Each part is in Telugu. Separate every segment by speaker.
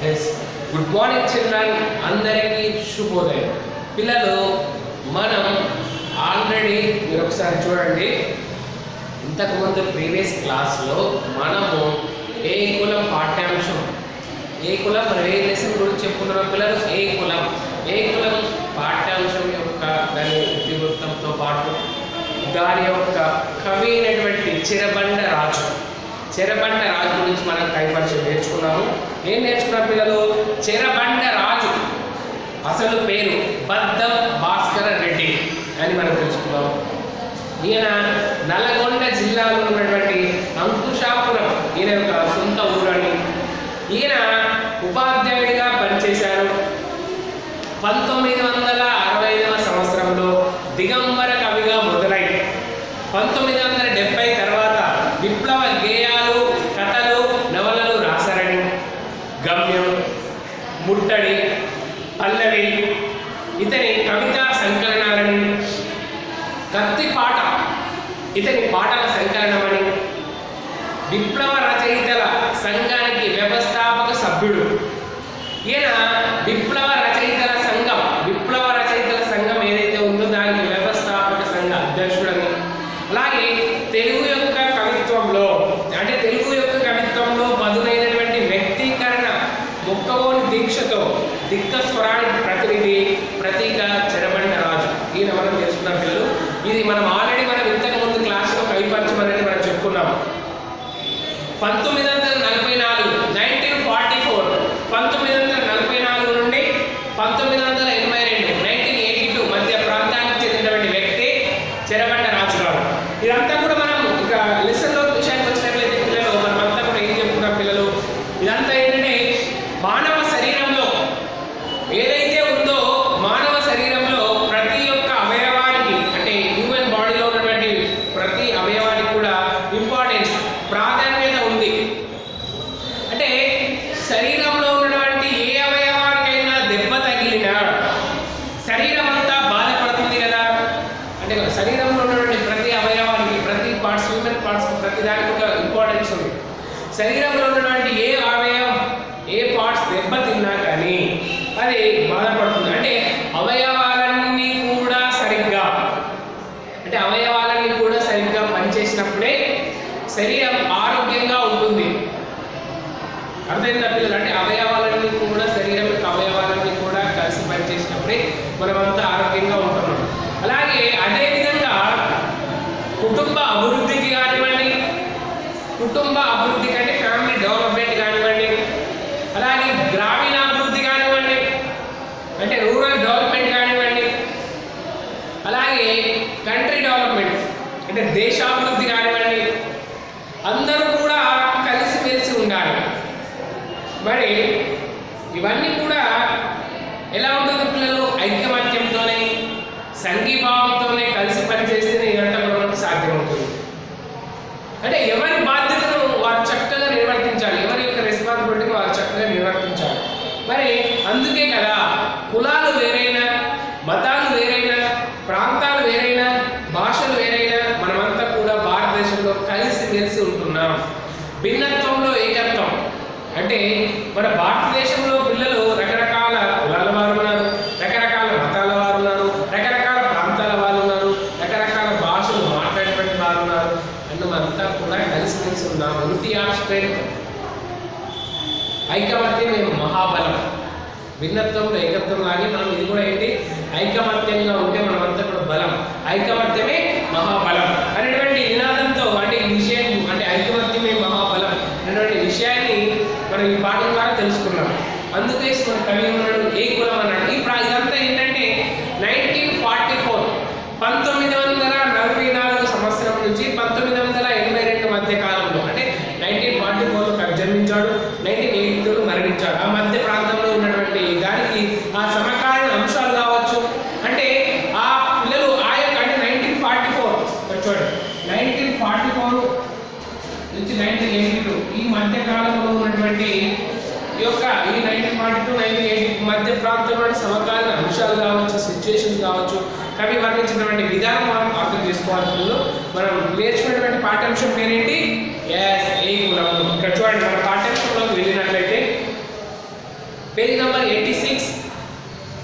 Speaker 1: ఎస్ గుడ్ మార్నింగ్ చిల్డ్రన్ అందరికీ శుభోదయం పిల్లలు మనం ఆల్రెడీ మీరు ఒకసారి చూడండి ఇంతకుముందు ప్రీవియస్ క్లాస్లో మనము ఏ కులం పాఠ్యాంశం ఏ కులం మనం ఏ లెసన్ గురించి చెప్పుకున్నాం పిల్లలు ఏ కులం ఏ కులం పాఠ్యాంశం యొక్క దాని ఇతివృత్తంతో పాటు దాని యొక్క కవి అయినటువంటి చిరబండ రాజు చెరబండ రాజు గురించి మనం కైపరిచయం నేర్చుకున్నాము ఏం నేర్చుకున్నాం పిల్లలు చెరబండ రాజు అసలు పేరు బద్దం భాస్కర రెడ్డి అని మనం తెలుసుకున్నాం ఈయన నల్గొండ జిల్లాలో ఉన్నటువంటి అంకుశాపురం ఈయన యొక్క సొంత ఊరని ఈయన ఉపాధ్యాయుడిగా పనిచేశారు పంతొమ్మిది వందల అరవై ఐదవ సంవత్సరంలో దిగంబర కవిగా మొదలై పంతొమ్మిది వందల డెబ్బై తర్వాత విప్లవ గేయాలు కథలు నవలలు రాశారని గమ్యం ముట్టడి పల్లవి ఇతని కవితా సంకలనాలని కత్తి పాట ఇతని పాటల సంకలనమని విప్లవ రచయితల సంఘానికి వ్యవస్థాపక సభ్యుడు ఈయన విప్లవ రచయితల సంఘం విప్లవ రచయితల సంఘం ఏదైతే ఉందో దానికి వ్యవస్థాపక సంఘ అధ్యక్షుడని అలాగే తెలుగు యొక్క కవిత్వంలో అంటే తెలుగు యొక్క కవిత్వంలో పదునైనటువంటి వ్యక్తీకరణ మొక్కవోని దీక్షతో దిక్క స్వరానికి ప్రతినిధి ప్రతీక చెరబండ రాజు ఈయన మనం తెలుసుకున్న పిల్లలు ఇది మనం ఆల్రెడీ మనం ఇంతకు ముందు క్లాసులో కవిపరచం అనేది మనం చెప్పుకున్నాము పంతొమ్మిది వందల నలభై నాలుగు నైన్టీన్ ఫార్టీ ఫోర్ పంతొమ్మిది వందల నలభై నాలుగు నుండి పంతొమ్మిది వందల ఎనభై రెండు నైన్టీన్ ఎయిటీ టూ మధ్య ప్రాంతానికి చెందినటువంటి వ్యక్తి చెరబండ రాజు గారు ఇదంతా కూడా మనం ఇక లెసన్లో విషయానికి వచ్చినట్లయితే పిల్లలు మనం అంతా కూడా ఏం చెప్పుకున్నాం పిల్లలు ఇదంతా ఏంటంటే మానవ శరీరంలో ఏదైతే ఉందో మానవ శరీరంలో ప్రతి ఒక్క అవయవానికి అంటే హ్యూమన్ బాడీలో ఉన్నటువంటి ప్రతి అవయవానికి కూడా ఇంపార్టెన్స్ ప్రాధాన్యత ఉంది అంటే శరీరంలో ఉన్నటువంటి ఏ అవయవానికైనా దెబ్బ తగిలినా శరీరం అంతా బాధపడుతుంది కదా అంటే శరీరంలో ఉన్నటువంటి ప్రతి అవయవానికి ప్రతి పార్ట్స్ హ్యూమన్ పార్ట్స్ ప్రతి దానికి ఒక ఇంపార్టెన్స్ ఉంది శరీరంలో ఉన్నటువంటి ఏ అవయవం ఏ పార్ట్స్ దెబ్బతిన్నా కానీ అది బాధపడుతుంది అంటే అవయవాలన్నీ కూడా సరిగ్గా అంటే అవయవాలన్నీ కూడా సరిగ్గా పనిచేసినప్పుడే శరీరం ఆరోగ్యంగా ఉంటుంది అర్థమైందా పిల్లలు అంటే అవయవాలన్నీ కూడా శరీరం యొక్క అవయవాలన్నీ కూడా కలిసి పనిచేసినప్పుడే మనమంతా ఆరోగ్యంగా ఉంటున్నాం అలాగే అదే విధంగా కుటుంబ అభివృద్ధికి కానివ్వండి కుటుంబ అభివృద్ధి కంటే ఫ్యామిలీ డెవలప్మెంట్ కానివ్వండి అలాగే గ్రామీణాభివృద్ధి కానివ్వండి అంటే రూరల్ డెవలప్మెంట్ కానివ్వండి అలాగే కంట్రీ డెవలప్మెంట్ అంటే దేశాభివృద్ధి కానివ్వండి అందరూ కూడా కలిసిమెలిసి ఉండాలి మరి ఇవన్నీ కూడా ఎలా ఉంటుంది పిల్లలు ఐక్యమత్యంతోనే సంఘీభావంతోనే కలిసి పనిచేస్తేనే ఇదంతా కూడా మనకు సాధ్యమవుతుంది అంటే ఎవరి బాధ్యతను వారు చక్కగా నిర్వర్తించాలి ఎవరి యొక్క రెస్పాన్సిబిలిటీని వారు చక్కగా నిర్వర్తించాలి మరి అందుకే కదా కులాలు వేరైనా మతాలు వేరైనా ప్రాంతాలు వేరైనా భాషలు వేరైనా మనమంతా కూడా భారతదేశంలో కలిసి మెలిసి ఉంటున్నాం భిన్నత్వంలో ఏకత్వం అంటే మన భారతదేశంలో పిల్లలు రకరకాల కులాల వారు ఉన్నారు రకరకాల మతాల వారు ఉన్నారు రకరకాల ప్రాంతాల వాళ్ళు ఉన్నారు రకరకాల భాషలు మాట్లాడేటువంటి వారు ఉన్నారు అండ్ మనమంతా కూడా కలిసిమెలిసి ఉన్నాం యూనిటీ ఆఫ్ స్ట్రెంత్ ఐకమత్యమే మహాబలం భిన్నత్వంలో ఏకత్వం లాగే మనం ఇది కూడా ఏంటి ఐకమత్యంగా ఉంటే మనమంతా కూడా బలం ఐకమత్యమే మహాబలం అనేటువంటి నినాదంతో అంటే ఈ విషయం అంటే ఐకమత్యమే మహాబలం అనేటువంటి విషయాన్ని మనం ఈ పాఠం ద్వారా తెలుసుకున్నాం అందుకే మన కవి ఉన్నాడు ఏ కులం అన్నాడు ఈ ప్రా ఇదంతా ఏంటంటే నైన్టీన్ ఫార్టీ ఫోర్ పంతొమ్మిది వందల నలభై నాలుగు సంవత్సరం నుంచి పంతొమ్మిది వందల ఎనభై రెండు మధ్య కాలంలో అంటే నైన్టీన్ ఫార్టీ ఫోర్లో కవి జన్మించాడు నైన్టీన్ ఎయిటీ టూలో మరణించాడు ఆ మధ్య ప్రాంతంలో ఉన్నటువంటి దానికి ఆ సమకాలీన అంశాలు కావచ్చు అంటే ఆ పిల్లలు ఆ యొక్క అంటే నైన్టీన్ ఫార్టీ ఫోర్ చూడండి నైన్టీన్ ఫార్టీ ఫోర్ నుంచి నైన్టీన్ ఎయిటీ టూ ఈ మధ్య కాలంలో ఉన్నటువంటి ఈ యొక్క ఈ nineteen forty two nineteen eighty మధ్య ప్రాంతంలో సమకాలీన అంశాలు కావచ్చు సిచ్యుయేషన్స్ కావచ్చు కవి వర్ణించినటువంటి విధానం మనం అర్థం చేసుకోవాలి పిల్లలు. మనం నేర్చుకున్నటువంటి పాఠ్యాంశం పేరేంటి ఎస్ ఏ కులం ఇక్కడ చూడండి మన పాఠ్యాంశంలోకి వెళ్ళినట్లయితే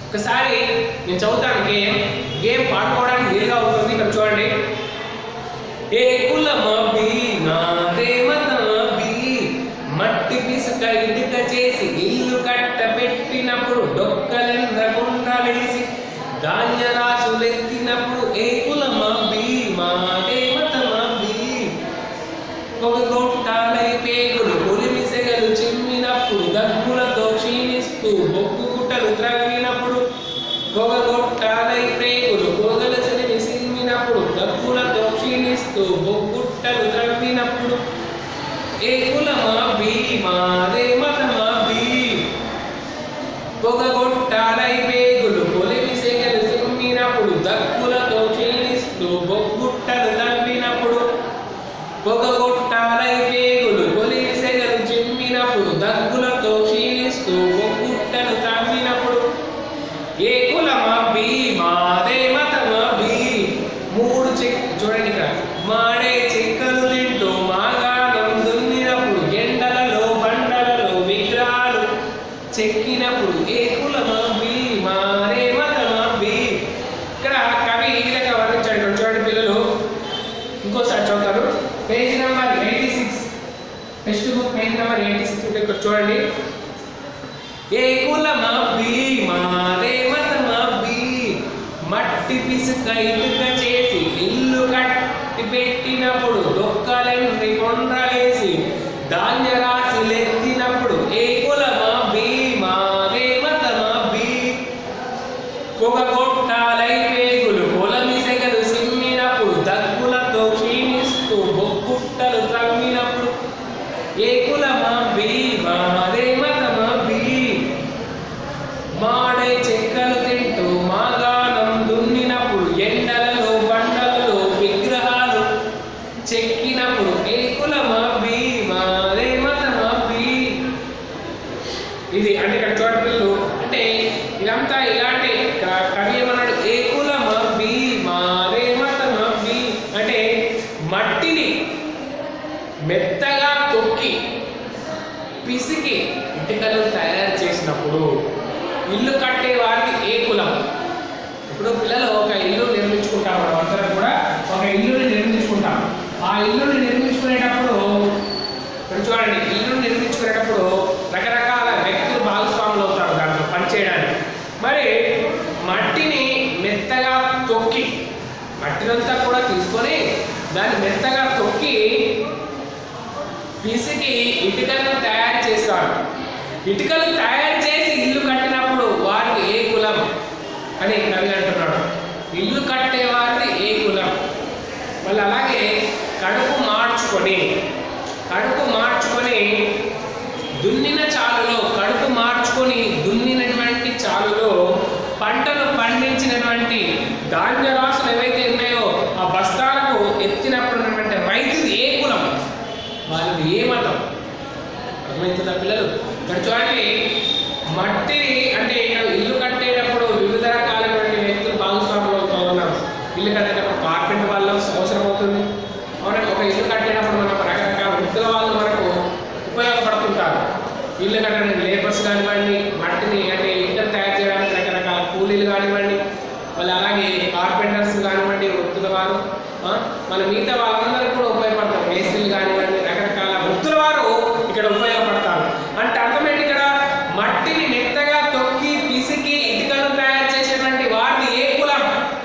Speaker 1: ఒకసారి నేను చదువుతాను గేమ్ గేమ్ పాడుకోవడానికి వీలుగా ఉంటుంది ఇక్కడ చూడండి ఏ కులమబి నాదే మతమబి మట్టి పిసుక ఇటుక చేసి ఇల్లు కట్ట పెట్టినప్పుడు డొక్కలెందకుండా వేసి ధాన్య రాసులెత్తినప్పుడు ఏ కులమబి మాదే మతమబి ఒక గొట్టాలై పేగులు కొలిమి సెగలు చిమ్మినప్పుడు దగ్గులతో క్షీణిస్తూ బొగ్గు గుట్టలు త్రవ్వినప్పుడు పొగ గొట్టాలై పేగులు పొగల చెలిమి సిమ్మినప్పుడు దగ్గులతో క్షీణిస్తూ బొగ్గుట్టలు త్రవ్వినప్పుడు ఏ కులమా బీ మాదే మతమా బీ పొగ గొట్టాలై పేగులు కొలిమి సెగలు సిమ్మినప్పుడు దగ్గులతో క్షీణిస్తూ బొగ్గుట్టలు తవ్వినప్పుడు పొగగొట్టాలై పేగులు కొలిమి సెగలు చిమ్మినప్పుడు దగ్గులతో క్షీణిస్తూ బొగ్గుట్టలు తవ్వినప్పుడు ఏ కులమబ్బి మాదే మతమబ్బి మూడు చెక్ చూడండి ఇక్కడ మాడే చెక్కలు తింటూ మాగాణం దున్నినప్పుడు ఎండలలో బండలలో విగ్రహాలు చెక్కినప్పుడు ఏ కులమబ్బి మాదే మతమబ్బి ఇక్కడ కవి ఈ విధంగా వర్ణించాడు ఇక్కడ చూడండి పిల్లలు ఇంకోసారి చదువుతారు page number eighty six text book page number eighty six ఇక్కడ చూడండి ఏ కులమబ్బి మాదే మతమబ్బి మట్టి పిసుక ఇటుక చేసి ఇల్లు కట్టి పెట్టినప్పుడు దొక్కలెన్ని కొండలేసి ధాన్య రాశి లెత్తినప్పుడు ఏ కులమబ్బి మాదే మతమబ్బి పొగ గొట్టాలై పేగులు పొలమి సెగలు సిమ్మినప్పుడు దగ్గులతో క్షీణిస్తూ బొగ్గుట్టలు త్రమ్మినప్పుడు ఏ కులమబ్బి మాదే మతమబ్బి మాడే చెక్కలు తింటూ మాగాణం దున్నినప్పుడు ఎండలలో బండలలో విగ్రహాలు చెక్కినప్పుడు ఏ కులమబ్బి మాదే మతమబ్బి ఇది అంటే ఇక్కడ చూడండి పిల్లలు అంటే ఇదంతా ఇలాంటి క- కవి ఏమన్నాడు ఏ కులమబ్బి మాదే మతమబ్బి అంటే మట్టిని మెత్తగా తొక్కి పిసికి ఇటుకలు తయారు చేసినప్పుడు ఇల్లు కట్టే వారికి ఏ కులం ఇప్పుడు పిల్లలు ఒక ఇల్లు నిర్మించుకుంటాం మనం అందరం కూడా ఒక ఇల్లుని నిర్మించుకుంటాం ఆ ఇల్లుని నిర్మించుకునేటప్పుడు ఇప్పుడు చూడండి ఇల్లు నిర్మించుకునేటప్పుడు రకరకాల వ్యక్తులు భాగస్వాములు అవుతారు దాంట్లో పనిచేయడానికి మరి మట్టిని మెత్తగా తొక్కి మట్టినంతా కూడా తీసుకొని దాన్ని మెత్తగా తొక్కి పిసికి ఇటుకలను తయారు చేస్తారు ఇటుకలు తయారు చేసి ఇల్లు కట్టినప్పుడు వారికి ఏ కులం అని కవి అంటున్నాడు ఇల్లు కట్టే వారిది ఏ కులం మళ్ళీ అలాగే కడుపు మార్చుకొని కడుపు మార్చుకొని దున్నిన చాలులో కడుపు మార్చుకొని దున్నినటువంటి చాలులో పంటను పండించినటువంటి ధాన్య రాసులు ఏవైతే ఉన్నాయో ఆ బస్తాలకు ఎత్తినప్పుడు ఉన్నటువంటి రైతుది ఏ కులం వాళ్ళది ఏ మతం అర్థమవుతుందా పిల్లలు ఇక్కడ చూడండి మట్టిని అంటే ఇక్కడ ఇల్లు కట్టేటప్పుడు వివిధ రకాలైనటువంటి వ్యక్తులు భాగస్వాములు అవుతూ ఉన్నారు ఇల్లు కట్టేటప్పుడు కార్పెంటర్ వాళ్ళ అవసరం అవుతుంది అవునండి ఒక ఇల్లు కట్టేటప్పుడు మనకు రకరకాల వృత్తుల వాళ్ళు మనకు ఉపయోగపడుతుంటారు ఇల్లు కట్టడానికి లేబర్స్ కానివ్వండి మట్టిని అంటే ఇటుకలు తయారు చేయడానికి రకరకాల కూలీలు కానివ్వండి వాళ్ళు అలాగే కార్పెంటర్స్ కానివ్వండి వృత్తుల వారు ఆ, మన మిగతా వాళ్ళందరూ కూడా ఉపయోగపడతారు మేస్త్రీలు కానివ్వండి రకరకాల వృత్తుల వారు ఇక్కడ ఉపయోగపడతారు అంటే అర్థమేంటి ఇక్కడ మట్టిని మెత్తగా తొక్కి పిసికి ఇటుకలు తయారు చేసేటువంటి వారిని ఏ కులం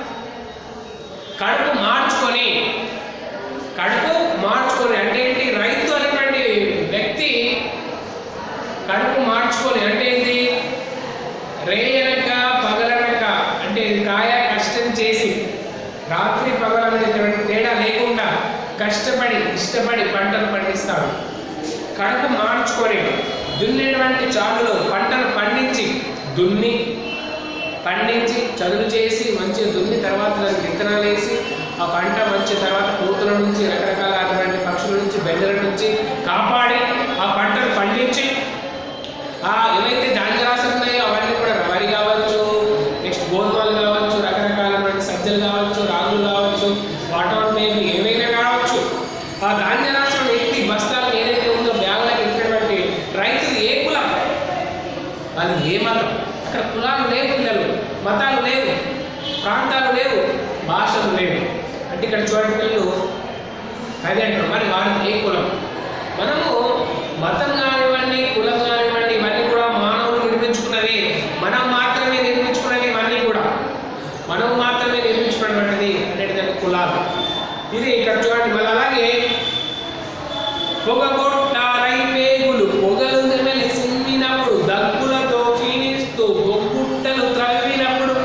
Speaker 1: కడుపు మార్చుకొని కడుపు మార్చుకొని అంటే ఏంటి రైతు అనేటువంటి వ్యక్తి కడుపు మార్చుకొని అంటే ఏంటి రేయనక పగలనక అంటే ఇది కాయ కష్టం చేసి రాత్రి పగలనేటువంటి తేడా లేకుండా కష్టపడి ఇష్టపడి పంటలు పండిస్తాడు కడుపు మార్చుకొని దున్నేటువంటి చాలులో పంటను పండించి దున్ని పండించి చదును చేసి మంచిగా దున్ని తర్వాత దానికి విత్తనాలు వేసి ఆ పంట మంచి తర్వాత పూతల నుంచి రకరకాల అటువంటి పక్షుల నుంచి బెండల నుంచి కాపాడి ఆ పంటను పండించి ఆ ఏవైతే ధాన్యరాశులు ఉన్నాయో అవన్నీ కూడా వరి కావచ్చు నెక్స్ట్ గోధుమలు కావచ్చు రకరకాలైన సజ్జలు కావచ్చు రాగులు కావచ్చు వాటర్ మేబీ ఏవైనా కావచ్చు ఆ ధాన్య రాశులను ఎత్తి బస్తాలకు ఏదైతే ఉందో బ్యాగులకు ఎత్తినటువంటి రైతులు ఏ కులం అది ఏ మతం అక్కడ కులాలు లేవు పిల్లలు మతాలు లేవు ప్రాంతాలు లేవు భాషలు లేవు అంటే ఇక్కడ చూడండి పిల్లలు అదే అంటారు మరి వారిది ఏ కులం మనము మతం కానివ్వండి కులం కానివ్వండి ఇవన్నీ కూడా మానవులు నిర్మించుకున్నవే మనం మాత్రమే నిర్మించుకున్నవి ఇవన్నీ కూడా మనం మాత్రమే నిర్మించుకున్నటువంటిది అనేటిదంటే కులాలు ఇది ఇక్కడ చూడండి మళ్ళీ అలాగే పొగగొట్టారై పేగులు పొగలు మెలి సిమ్మినప్పుడు దగ్గులతో క్షీణిస్తూ బొగ్గుట్టలు త్రవ్వినప్పుడు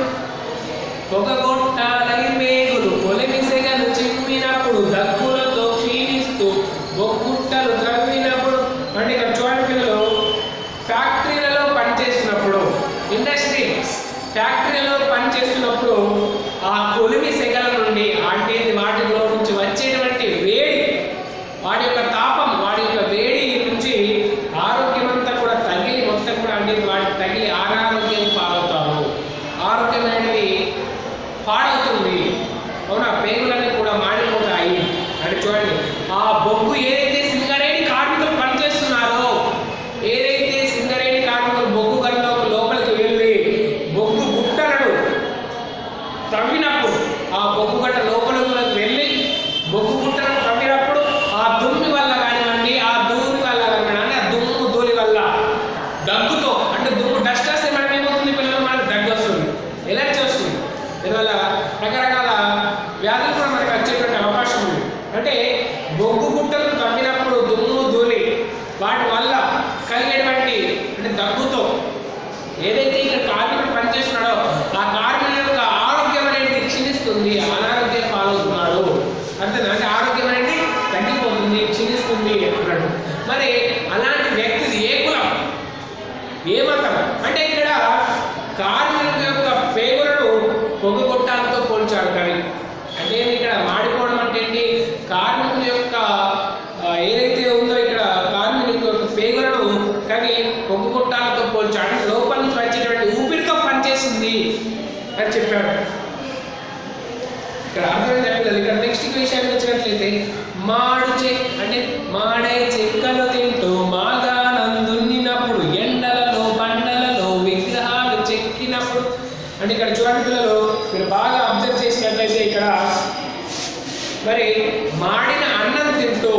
Speaker 1: పొగగొట్టాలై మేగులు పొలిమిసెగలు చిమ్మినప్పుడు దగ్గులతో క్షీణిస్తూ బొగ్గుట్టలు త్రవ్వినప్పుడు అంటే ఇక్కడ చూడండి పిల్లలు ఫ్యాక్టరీలలో పనిచేస్తున్నప్పుడు ఇండస్ట్రీస్ ఫ్యాక్టరీలో పనిచేస్తున్నప్పుడు ఆ కొలిమి సెగల నుండి అంటే వాటిలో నుంచి వచ్చేటువంటి వేడి వాడి యొక్క తాపం వాడి యొక్క వేడి నుంచి ఆరోగ్యం అంతా కూడా తగిలి మొత్తం కూడా అంటే వాడికి తగిలి అనారోగ్యం పాలవుతారు ఆరోగ్యమైనది పాడవుతుంది అవునా పేగులన్నీ కూడా మాడిపోతాయి అంటే చూడండి ఆ బొగ్గు ఏదైతే సింగరేణి కార్మికులు పనిచేస్తున్నారో ఏదైతే సింగరేణి కార్మికులు బొగ్గు గదిలో లోపలికి వెళ్ళి బొగ్గు గుట్టలను తవ్వినప్పుడు ఆ బొగ్గు గట్ట లోపలికి వెళ్ళి బొగ్గు గుట్టలను తవ్వినప్పుడు ఆ దుమ్మి వల్ల కానివ్వండి ఆ ధూళి వల్ల కానివ్వండి ఆ దుమ్ము ధూళి వల్ల దగ్గుతో అంటే దుమ్ము డస్ట్ వస్తే మనం ఏమవుతుంది పిల్లలు మనకు దగ్గు వస్తుంది ఎలర్జీ వస్తుంది దీనివల్ల రకరకాల వ్యాధులు కూడా మనకి వచ్చేటువంటి అవకాశం ఉంది అంటే బొగ్గు గుట్టలు తవ్వినప్పుడు దుమ్ము ధూళి వాటి వల్ల కలిగేటువంటి అంటే దగ్గుతో ఏదైతే ఇక్కడ కార్మికుడు పనిచేస్తున్నాడో ఆ కార్మికుడి యొక్క ఆరోగ్యం అనేది క్షీణిస్తుంది అనారోగ్యం పాలవుతున్నాడు అంతే అంటే ఆరోగ్యం అనేది తగ్గిపోతుంది క్షీణిస్తుంది అన్నాడు మరి అలాంటి వ్యక్తిది ఏ కులం ఏ మతం అంటే ఇక్కడ కార్మికుల యొక్క పేగులను పొగగొట్టాలతో పోల్చాడు కవి అంటే ఏంటి ఇక్కడ మాడిపోవడం అంటే ఏంటి కార్మికుల యొక్క ఆ, ఏదైతే ఉందో ఇక్కడ కార్మికుల యొక్క పేగులను కవి పొగగొట్టాలతో పోల్చాడు అంటే లోపల నుంచి వచ్చేటువంటి ఊపిరితో పనిచేసింది అని చెప్పాడు ఇక్కడ అర్థమైంది పిల్లలు ఇక్కడ నెక్స్ట్ విషయానికి వచ్చినట్లయితే మాడు చెక్ అంటే మాడే చెక్కలు తింటూ మాగానందున్నినప్పుడు ఎండలలో బండలలో విగ్రహాలు చెక్కినప్పుడు అంటే ఇక్కడ చూడండి పిల్లలు మీరు బాగా అబ్జర్వ్ చేసినట్లయితే ఇక్కడ మరి మాడిన అన్నం తింటూ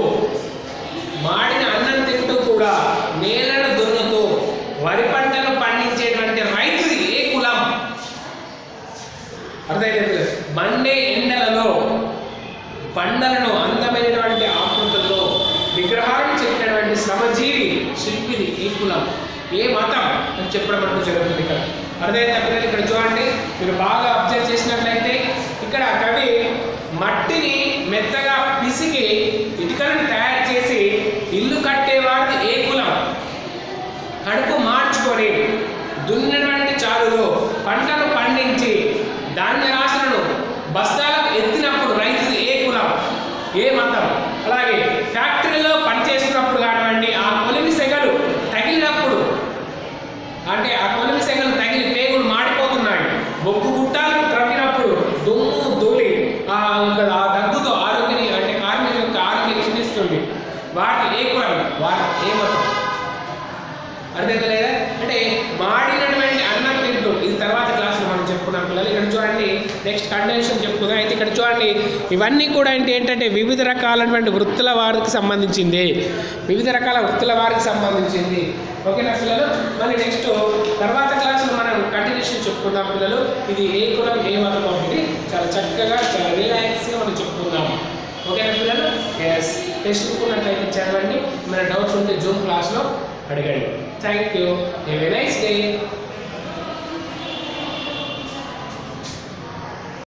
Speaker 1: మాడిన అన్నం తింటూ కూడా నేలను దున్నుతూ వరి పంటను పండించేటువంటి రైతుది ఏ కులం అర్థమైంది పిల్లలు మండే ఎండలలో బండలను అందమైనటువంటి ఆకృతుల్లో విగ్రహాలను చెక్కినటువంటి శ్రమజీవి శిల్పిది ఏ కులం ఏ మతం అని చెప్పడం అంటూ జరుగుతుంది ఇక్కడ అర్థమైంది పిల్లలు ఇక్కడ చూడండి మీరు బాగా అబ్జర్వ్ చేసినట్లయితే ఇక్కడ కవి మట్టిని మెత్తగా పిసికి ఇటుకలను తయారు చేసి ఇల్లు కట్టేవాడిది ఏ కులం కడుపు మార్చుకొని దున్నినటువంటి చాలులో పంటను పండించి ధాన్య రాశులను బస్తాలకు ఎత్తినప్పుడు రైతులు ఏ కులం ఏ మతం అలాగే ఫ్యాక్టరీలో పనిచేస్తున్నప్పుడు కానివ్వండి ఆ కొలిమి సెగలు తగిలినప్పుడు అంటే ఆ కొలిమి సెగలు తగిలి పేగులు మాడిపోతున్నాయి బొగ్గు గుట్టాలను త్రవ్వినప్పుడు దుమ్ము ధూళి ఆ యొక్క ఆ దగ్గుతో ఆరోగ్యని అంటే కార్మికుల యొక్క ఆరోగ్యం క్షీణిస్తుంది వాటి ఏ కులం వాటి ఏ మతం అర్థం లేదా అంటే మాడినటువంటి అన్నం తింటూ ఇది తర్వాత క్లాస్లో మనం చెప్పుకున్నాం పిల్లలు ఇక్కడ చూడండి నెక్స్ట్ కండెన్షన్ చెప్పుకుందాం అయితే ఇక్కడ చూడండి ఇవన్నీ కూడా ఏంటి ఏంటంటే వివిధ రకాలైనటువంటి వృత్తుల వారికి సంబంధించింది వివిధ రకాల వృత్తుల వారికి సంబంధించింది ఓకేనా పిల్లలు మళ్ళీ నెక్స్ట్ తర్వాత క్లాస్లో మనం కంటిన్యూషన్ చెప్పుకుందాం పిల్లలు ఇది ఏ కులం ఏ మతం అనేది చాలా చక్కగా చాలా రిలాక్స్గా మనం చెప్పుకుందాం ఓకేనా పిల్లలు ఎస్ టెక్స్ట్ బుక్ ఉన్నట్లయితే చదవండి మన డౌట్స్ ఉంటే జూమ్ క్లాస్లో అడగండి thank you have a nice day